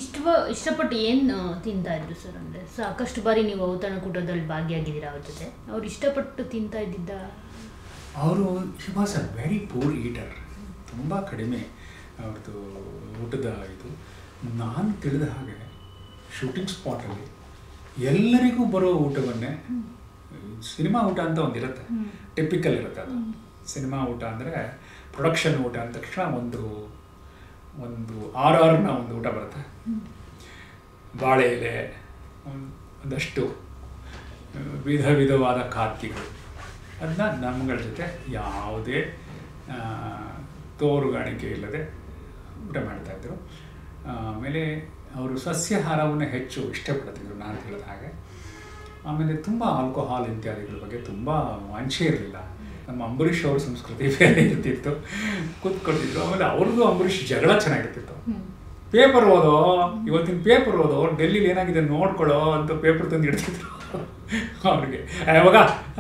ಇಷ್ಟ ಇಷ್ಟಪಟ್ಟು ಏನು ತಿಂತಾ ಇದ್ರು ಸರ್ ಅಂದರೆ ಸಾಕಷ್ಟು ಬಾರಿ ನೀವು ಔತಣಕೂಟದಲ್ಲಿ ಭಾಗಿಯಾಗಿದ್ದೀರಾ ಅವ್ರ ಜೊತೆ ಅವ್ರು ಇಷ್ಟಪಟ್ಟು ತಿಂತಾ ಇದ್ದಿದ್ದ ಅವರು he was a very poor eater ತುಂಬ ಕಡಿಮೆ ಅವ್ರದ್ದು ಊಟದ ಇದು ನಾನು ತಿಳಿದ ಹಾಗೆ ಶೂಟಿಂಗ್ ಸ್ಪಾಟಲ್ಲಿ ಎಲ್ಲರಿಗೂ ಬರೋ ಊಟವನ್ನೇ ಸಿನಿಮಾ ಊಟ ಅಂತ ಒಂದಿರುತ್ತೆ ಟಿಪಿಕಲ್ ಇರುತ್ತೆ ಅದು ಸಿನಿಮಾ ಊಟ ಅಂದರೆ ಪ್ರೊಡಕ್ಷನ್ ಊಟ ಅಂದ ತಕ್ಷಣ ಒಂದು ಒಂದು ಆರು ಆರುನ ಒಂದು ಊಟ ಬರುತ್ತೆ ಬಾಳೆ ಎಲೆ ಒಂದ್- ಒಂದಷ್ಟು ಆ, ವಿಧ ವಿಧವಾದ ಖಾದ್ಯಗಳು ಅದನ್ನ ನಮ್ಮಗಳ ಜೊತೆ ಯಾವುದೇ ಆ, ತೋರುಗಾಣಿಕೆ ಇಲ್ಲದೆ ಊಟ ಮಾಡ್ತಾಯಿದ್ರು ಆಮೇಲೆ ಅವರು ಸಸ್ಯಾಹಾರವನ್ನು ಹೆಚ್ಚು ಇಷ್ಟಪಡ್ತಿದ್ರು ನಾನು ಹೇಳಿದ ಹಾಗೆ ಆಮೇಲೆ ತುಂಬ ಆಲ್ಕೋಹಾಲ್ ಇತ್ಯಾದಿಗಳ ಬಗ್ಗೆ ತುಂಬ ವಾಂಛೆ ಇರಲಿಲ್ಲ ನಮ್ಮ ಅಂಬರೀಷ್ ಅವ್ರ ಸಂಸ್ಕೃತಿ ಬೇರೆ ಇರ್ತಿತ್ತು ಕೂತ್ಕೊಳ್ತಿದ್ರು ಆಮೇಲೆ ಅವ್ರದ್ದು ಅಂಬರೀಷ್ ಜಗಳ ಚೆನ್ನಾಗಿರ್ತಿತ್ತು ಪೇಪರ್ ಓದೋ ಇವತ್ತಿನ ಪೇಪರ್ ಓದೋ ಡೆಲ್ಲಿಲಿ ಏನಾಗಿದೆ ನೋಡ್ಕೊಳ್ಳೋ ಅಂತ ಪೇಪರ್ ತಂದು ಇಡ್ತಿದ್ರು ಅವ್ರಿಗೆ ಯಾವಾಗ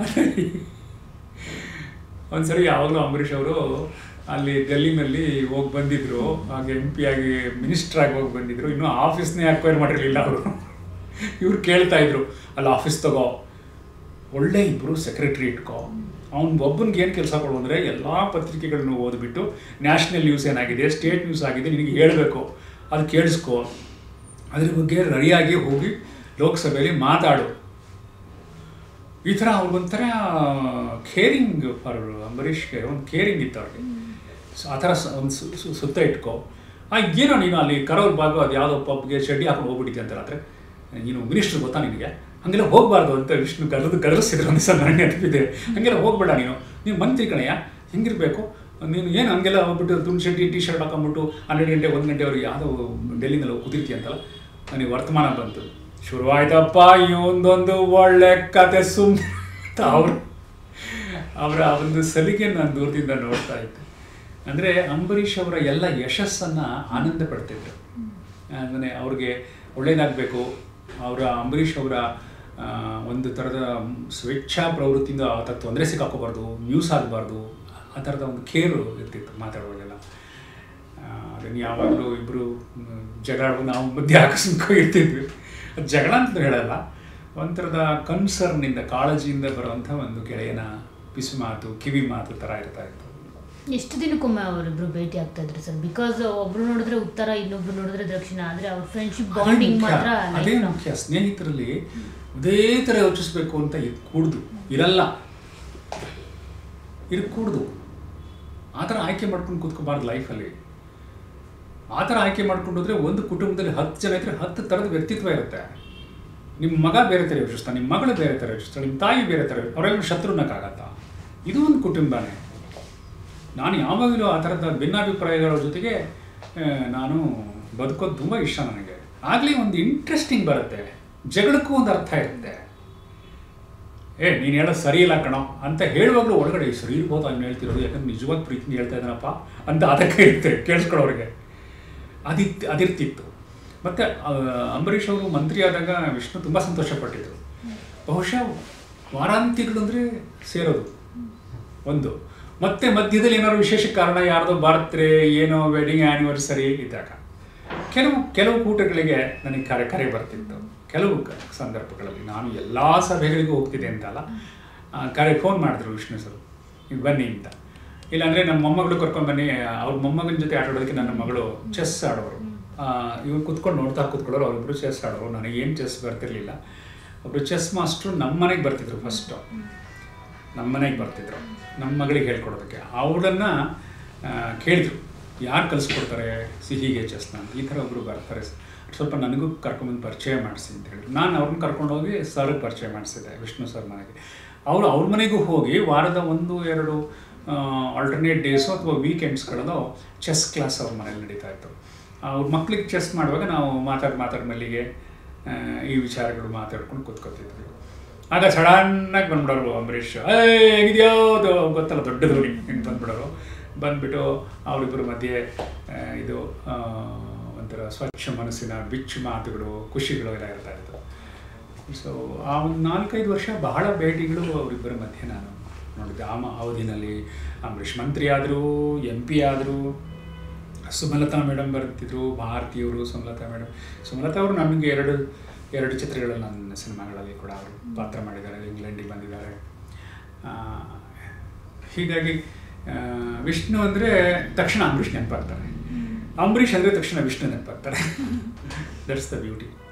ಒಂದ್ಸರಿ ಯಾವಾಗಲೂ ಅಂಬರೀಷ್ ಅವರು ಅಲ್ಲಿ ಡೆಲ್ಲಿನಲ್ಲಿ ಹೋಗಿ ಬಂದಿದ್ರು ಹಾಗೆ ಎಂ ಪಿ ಆಗಿ ಮಿನಿಸ್ಟರ್ ಆಗಿ ಹೋಗಿ ಬಂದಿದ್ರು ಇನ್ನೂ ಆಫೀಸ್ನೇ ಅಕ್ವೈರ್ ಮಾಡಿರಲಿಲ್ಲ ಅವರು ಇವ್ರು ಕೇಳ್ತಾ ಇದ್ರು ಅಲ್ಲಿ ಆಫೀಸ್ ತಗೋ ಒಳ್ಳೆ ಇಬ್ಬರು ಸೆಕ್ರೆಟ್ರಿ ಇಟ್ಕೋ ಅವ್ನು ಒಬ್ಬನಿಗೆ ಏನು ಕೆಲಸ ಕೊಡು ಅಂದರೆ ಎಲ್ಲ ಪತ್ರಿಕೆಗಳನ್ನು ಓದ್ಬಿಟ್ಟು ನ್ಯಾಷನಲ್ ನ್ಯೂಸ್ ಏನಾಗಿದೆ ಸ್ಟೇಟ್ ನ್ಯೂಸ್ ಆಗಿದೆ ನಿನಗೆ ಹೇಳಬೇಕು ಅದು ಕೇಳಿಸ್ಕೊ ಅದ್ರ ಬಗ್ಗೆ ರೆಡಿಯಾಗಿ ಹೋಗಿ ಲೋಕಸಭೆಯಲ್ಲಿ ಮಾತಾಡು ಈ ಥರ ಅವ್ರಿಗೊಂಥರ ಕೇರಿಂಗ್ ಫಾರ್ ಅಂಬರೀಷ್ಗೆ ಒಂದು ಕೇರಿಂಗ್ ಇತ್ತು ಅವ್ರಿಗೆ ಸೊ ಆ ಥರ ಸ- ಒಂದು ಸು- ಸು- ಸುತ್ತ ಇಟ್ಕೋ ಆ ಏನೋ ನೀನು ಅಲ್ಲಿ ಕರೋಲ್ ಭಾಗ ಅದು ಯಾವುದೋ ಪಬ್ಗೆ ಚಡ್ಡಿ ಹಾಕೊಂಡು ಹೋಗ್ಬಿಟ್ಟಿದ್ದೆ ಅಂತ ರಾತ್ರಿ ನೀನು ಮಿನಿಸ್ಟ್ರ್ ಗೊತ್ತಾ ನಿನಗೆ ಹಂಗೆಲ್ಲ ಹೋಗಬಾರ್ದು ಅಂತ ವಿಷ್ಣು ಕರೆದು ಕರೆಸಿದ್ರು ಒಂದು ಸಲ ನನಗೆ ನೆನಪಿದೆ ಹಂಗೆಲ್ಲ ಹೋಗ್ಬೇಡ ನೀನು ನೀನು ಮಂತ್ರಿ ಕಣಯ್ಯ ಹಿಂಗಿರಬೇಕು ನೀನು ಏನು ಹಂಗೆಲ್ಲ ಹೋಗ್ಬಿಟ್ಟು ತುಂಡು ಶೆಟ್ಟಿ ಟಿ ಶರ್ಟ್ ಹಾಕೊಂಡ್ಬಿಟ್ಟು ಹನ್ನೆರಡು ಗಂಟೆ ಒಂದು ಗಂಟೆವರೆಗೆ ಯಾವುದೋ ಡೆಲ್ಲಿನಲ್ಲಿ ಹೋಗಿ ಕುದಿರ್ತಿ ಅಂತಲ್ಲ ನನಗೆ ವರ್ತಮಾನ ಬಂತು ಶುರುವಾಯ್ತಪ್ಪ ಇವೊಂದೊಂದು ಒಳ್ಳೆ ಕತೆ ಸುಮ್ಮನೆ ಅಂತ ಅವರು ಅವರ ಒಂದು ಸಲಿಗೆ ನಾನು ದೂರದಿಂದ ನೋಡ್ತಾ ಇದ್ದೆ ಅಂದರೆ ಅಂಬರೀಷ್ ಅವರ ಎಲ್ಲ ಯಶಸ್ಸನ್ನು ಆನಂದ ಪಡ್ತಿದ್ರು ಅಂದರೆ ಅವ್ರಿಗೆ ಒಳ್ಳೇದಾಗಬೇಕು ಅವರ ಅಂಬರೀಷ್ ಅವರ ಆ, ಒಂದು ಥರದ ಸ್ವೇಚ್ಛಾ ಪ್ರವೃತ್ತಿಯಿಂದ ಆತ ತೊಂದರೆ ಸಿಕ್ಕಾಕೋಬಾರ್ದು ನ್ಯೂಸ್ ಆಗಬಾರ್ದು ಆ ಥರದ ಒಂದು ಕೇರು ಇರ್ತಿತ್ತು ಮಾತಾಡುವಾಗೆಲ್ಲ ಆ, ಅದನ್ನು ಯಾವಾಗಲೂ ಇಬ್ಬರು ಜಗಳ ನಾವು ಮಧ್ಯೆ ಆಕಸ್ಮಿಕ ಇರ್ತಿದ್ವಿ ಅದು ಜಗಳ ಅಂತ ಹೇಳಲ್ಲ ಒಂಥರದ ಕನ್ಸರ್ನಿಂದ ಕಾಳಜಿಯಿಂದ ಬರುವಂಥ ಒಂದು ಗೆಳೆಯನ ಪಿಸು ಮಾತು ಕಿವಿ ಮಾತು ಥರ ಇರ್ತಾ ಇತ್ತು ಎಷ್ಟು ದಿನಕ್ಕೊಮ್ಮೆ ಅವರಿಬ್ರು ಭೇಟಿ ಆಗ್ತಾ ಇದ್ರು ಸರ್ ಬಿಕಾಸ್ ಒಬ್ರು ನೋಡಿದ್ರೆ ಉತ್ತರ ಇನ್ನೊಬ್ರು ನೋಡಿದ್ರೆ ದಕ್ಷಿಣ ಆದ್ರೆ ಅವ್ರ ಫ್ರೆಂಡ್ಶಿಪ್ ಅದೇ ಬಾಂಡಿಂಗ್ ಮುಖ್ಯ. ಮಾತ್ರ ಅದೇ life long. ಮುಖ್ಯ ಸ್ನೇಹಿತರಲ್ಲಿ ಅದೇ ಥರ ಯೋಚಿಸ್ಬೇಕು ಅಂತ ಇದು ಕೂಡ್ದು ಇರಲ್ಲ ಇದು ಕೂಡ್ದು ಆ ಥರ ಆಯ್ಕೆ ಮಾಡ್ಕೊಂಡು ಕೂತ್ಕೋಬಾರ್ದು ಲೈಫಲ್ಲಿ ಆ ಥರ ಆಯ್ಕೆ ಮಾಡ್ಕೊಂಡು ಹೋದ್ರೆ ಒಂದು ಕುಟುಂಬದಲ್ಲಿ ಹತ್ತು ಜನ ಇದ್ರೆ ಹತ್ತು ಥರದ ವ್ಯಕ್ತಿತ್ವ ಇರುತ್ತೆ ನಿಮ್ಮ ಮಗ ಬೇರೆ ಥರ ಯೋಚಿಸ್ತಾನೆ ನಿಮ್ಮ ಮಗಳು ಬೇರೆ ಥರ ಯೋಚಿಸ್ತಾಳೆ ನಿಮ್ಮ ತಾಯಿ ಬೇರೆ ಥರ ಅವರೆಲ್ಲ ಶತ್ರುನಕ್ಕಾಗತ್ತಾ ಇದು ಒಂದು ಕುಟುಂಬನೇ ನಾನು ಯಾವಾಗಲೂ ಆ ಥರದ ಭಿನ್ನಾಭಿಪ್ರಾಯಗಳ ಜೊತೆಗೆ ಆ, ನಾನು ಬದುಕೋದು ತುಂಬ ಇಷ್ಟ ನನಗೆ ಆಗಲೇ ಒಂದು ಇಂಟ್ರೆಸ್ಟಿಂಗ್ ಬರುತ್ತೆ ಜಗಳಕ್ಕೂ ಒಂದು ಅರ್ಥ ಇರುತ್ತೆ ಏ ನೀನು ಹೇಳೋದು ಸರಿ ಇಲ್ಲ ಕಣೋ ಅಂತ ಹೇಳುವಾಗಲೂ ಒಳಗಡೆ "ಏ, ಸರಿ ಇರ್ಬೋದು ಅವ್ನು ಹೇಳ್ತಿರೋದು ಯಾಕಂದ್ರೆ ನಿಜವಾದ ಪ್ರೀತಿ ಹೇಳ್ತಾ ಇದ್ದಾನಪ್ಪ ಅಂತ ಅದಕ್ಕೆ ಇರುತ್ತೆ ಕೇಳಿಸ್ಕೊಳ್ಳೋರಿಗೆ ಅದಿತ್ತು ಅದಿರ್ತಿತ್ತು ಮತ್ತು ಅಂಬರೀಷ್ ಅವರು ಮಂತ್ರಿ ಆದಾಗ ವಿಷ್ಣು ತುಂಬ ಸಂತೋಷಪಟ್ಟಿದ್ರು ಬಹುಶಃ ವಾರಾಂತ್ಯಗಳು ಅಂದರೆ ಸೇರೋದು ಒಂದು ಮತ್ತೆ ಮಧ್ಯದಲ್ಲಿ ಏನಾದ್ರು ವಿಶೇಷ ಕಾರಣ ಯಾರ್ದೋ ಬರ್ತ್ಡೇ ಏನೋ ವೆಡ್ಡಿಂಗ್ ಆ್ಯನಿವರ್ಸರಿ ಇದ್ದಾಗ ಕೆಲವು ಕೆಲವು ಕೂಟಗಳಿಗೆ ನನಗೆ ಕರೆ ಕರೆ ಬರ್ತಿತ್ತು ಕೆಲವು ಕ- ಸಂದರ್ಭಗಳಲ್ಲಿ ನಾನು ಎಲ್ಲ ಸಭೆಗಳಿಗೂ ಹೋಗ್ತಿದ್ದೆ ಅಂತಲ್ಲ ಆ, ಕರೆ ಫೋನ್ ಮಾಡಿದ್ರು ವಿಷ್ಣು ಸರ್ ಈಗ ಬನ್ನಿ ಅಂತ ಇಲ್ಲಾಂದರೆ ನಮ್ಮ ಮೊಮ್ಮಗಳು ಕರ್ಕೊಂಡು ಬನ್ನಿ ಅವ್ರ ಮೊಮ್ಮಗನ ಜೊತೆ ಆಟ ಆಡೋದಕ್ಕೆ ನನ್ನ ಮಗಳು ಚೆಸ್ ಆಡೋರು ಇವ್ರು ಕುತ್ಕೊಂಡು ನೋಡ್ತಾ ಕೂತ್ಕೊಳ್ಳೋರು ಅವರಿಬ್ರು ಚೆಸ್ ಆಡೋರು ನನಗೆ ಏನು ಚೆಸ್ ಬರ್ತಿರ್ಲಿಲ್ಲ ಒಬ್ಬರು ಚೆಸ್ ಮಾಸ್ಟ್ರು ನಮ್ಮ ಮನೆಗೆ ಬರ್ತಿದ್ರು ಫಸ್ಟು ನಮ್ಮ ಮನೆಗೆ ಬರ್ತಿದ್ರು ನಮ್ಮ ಮಗಳಿಗೆ ಹೇಳ್ಕೊಡೋದಕ್ಕೆ ಅವಳನ್ನು ಕೇಳಿದ್ರು ಯಾರು ಕಲಿಸ್ಕೊಡ್ತಾರೆ ಸಿಹಿಗೆ ಚೆಸ್ನ ಅಂತ ಈ ಥರ ಒಬ್ಬರು ಬರ್ತಾರೆ ಸ್ವಲ್ಪ ನನಗೂ ಕರ್ಕೊಂಬಂದು ಪರಿಚಯ ಮಾಡಿಸಿ ಅಂತ ಹೇಳಿದ್ರು ನಾನು ಅವ್ರನ್ನ ಕರ್ಕೊಂಡೋಗಿ ಸರ್ಗೆ ಪರಿಚಯ ಮಾಡಿಸಿದೆ ವಿಷ್ಣು ಸರ್ ಮನೆಗೆ ಅವರು ಅವ್ರ ಮನೆಗೂ ಹೋಗಿ ವಾರದ ಒಂದು ಎರಡು ಆಲ್ಟರ್ನೇಟ್ ಡೇಸು ಅಥವಾ ವೀಕೆಂಡ್ಸ್ಗಳಲ್ಲೋ ಚೆಸ್ ಕ್ಲಾಸ್ ಅವ್ರ ಮನೇಲಿ ನಡೀತಾ ಇತ್ತು ಅವ್ರ ಮಕ್ಳಿಗೆ ಚೆಸ್ ಮಾಡುವಾಗ ನಾವು ಮಾತಾಡಿ ಮಾತಾಡಿ ಮಲ್ಲಿಗೆ ಆ, ಈ ವಿಚಾರಗಳು ಮಾತಾಡ್ಕೊಂಡು ಕೂತ್ಕೊತಿದ್ವಿ ಆಗ ಸಡನ್ನಾಗಿ ಬಂದ್ಬಿಡೋರು ಅಂಬರೀಷ್ ಏ ಹೇಗಿದೆಯೋ ಅದು ಗೊತ್ತಲ್ಲ ದೊಡ್ಡ ಧ್ವನಿ ಹಿಂಗೆ ಬಂದ್ಬಿಡೋರು ಬಂದ್ಬಿಟ್ಟು ಅವರಿಬ್ಬರ ಮಧ್ಯೆ ಆ, ಇದು ಆ, ಒಂಥರ ಸ್ವಚ್ಛ ಮನಸ್ಸಿನ ಬಿಚ್ಚು ಮಾತುಗಳು ಖುಷಿಗಳು ಎಲ್ಲ ಇರ್ತಾ ಇತ್ತು ಸೊ ಆ ಒಂದು ನಾಲ್ಕೈದು ವರ್ಷ ಬಹಳ ಭೇಟಿಗಳು ಅವರಿಬ್ಬರ ಮಧ್ಯೆ ನಾನು ನೋಡಿದ್ದೆ ಆ ಮ- ಅವಧಿನಲ್ಲಿ ಅಂಬರೀಷ್ ಮಂತ್ರಿ ಆದರು ಎಂ ಪಿ ಆದರು ಸುಮಲತಾ ಮೇಡಮ್ ಬರ್ತಿದ್ರು ಭಾರತೀಯವರು ಸುಮಲತಾ ಮೇಡಮ್ ಸುಮಲತಾ ಅವರು ನಮಗೆ ಎರಡು ಎರಡು ಚಿತ್ರಗಳಲ್ಲಿ ನನ್ನ ಸಿನಿಮಾಗಳಲ್ಲಿ ಕೂಡ ಅವರು ಪಾತ್ರ ಮಾಡಿದ್ದಾರೆ ಇಂಗ್ಲೆಂಡಿಗೆ ಬಂದಿದ್ದಾರೆ ಆ, ಹೀಗಾಗಿ ಆ, ವಿಷ್ಣು ಅಂದರೆ ತಕ್ಷಣ ಅಂಬರೀಷ್ ನೆನಪಾಗ್ತಾರೆ ಅಂಬರೀಷ್ ಅಂದರೆ ತಕ್ಷಣ ವಿಷ್ಣು ನೆನಪಾಗ್ತಾರೆ ದಟ್ಸ್ ದ ಬ್ಯೂಟಿ